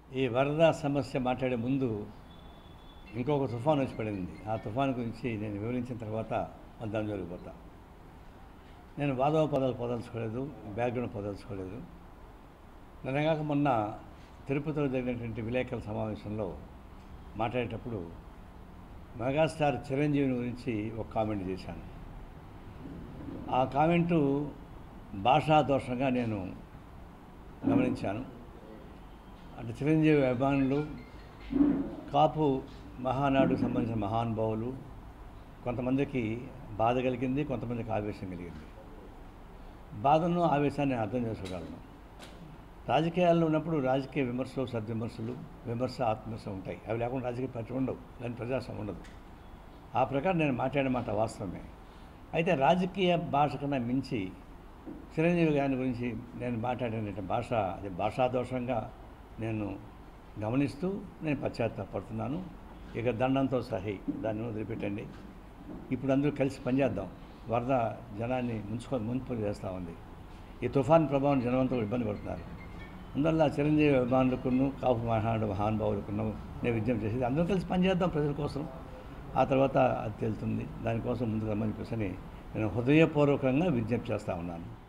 ఈ వరద సమస్య మాట్లాడే ముందు ఇంకొక తుఫాన్ వచ్చి పడింది ఆ తుఫాన్ గురించి నేను వివరించిన తర్వాత దాని జరిగిపోతా నేను వాదోపదాలు పొదలుచుకోలేదు బ్యాక్గ్రౌండ్ పొదలుచుకోలేదు నిన్నగాక మొన్న తిరుపతిలో జరిగినటువంటి విలేకరుల సమావేశంలో మాట్లాడేటప్పుడు మెగాస్టార్ చిరంజీవిని గురించి ఒక కామెంట్ చేశాను ఆ కామెంటు భాషా దోషంగా నేను గమనించాను అంటే చిరంజీవి అభిమానులు కాపు మహానాడుకు సంబంధించిన మహానుభావులు కొంతమందికి బాధ కలిగింది కొంతమందికి ఆవేశం కలిగింది బాధను ఆవేశాన్ని నేను అర్థం చేసుకోగలను రాజకీయాల్లో ఉన్నప్పుడు రాజకీయ విమర్శలు సద్విమర్శలు విమర్శ ఆత్మవిమర్శ ఉంటాయి అవి లేకుండా రాజకీయ పార్టీ ఉండవు దాని ప్రజాస్వామ్యం ఉండదు ఆ ప్రకారం నేను మాట్లాడే మాట వాస్తవమే అయితే రాజకీయ భాష కన్నా మించి చిరంజీవి గారి గురించి నేను మాట్లాడిన భాష అది భాషాదోషంగా నేను గమనిస్తూ నేను పశ్చాత్తాపడుతున్నాను ఇక దండంతో సహి దాన్ని వదిలిపెట్టండి ఇప్పుడు అందరూ కలిసి పనిచేద్దాం వరద జనాన్ని ముంచుకొని ముంపు చేస్తూ ఉంది ఈ తుఫాన్ ప్రభావం జనమంతా ఇబ్బంది పడుతున్నారు అందువల్ల చిరంజీవి అభిమానులకును కాపు మహానుడు మహానుభావులకును నేను విజ్ఞప్తి చేసేది అందరం కలిసి పనిచేద్దాం ప్రజల కోసం ఆ తర్వాత అది తెలుస్తుంది దానికోసం ముందుకు రమ్మని చెప్పేసి నేను హృదయపూర్వకంగా విజ్ఞప్తి చేస్తూ ఉన్నాను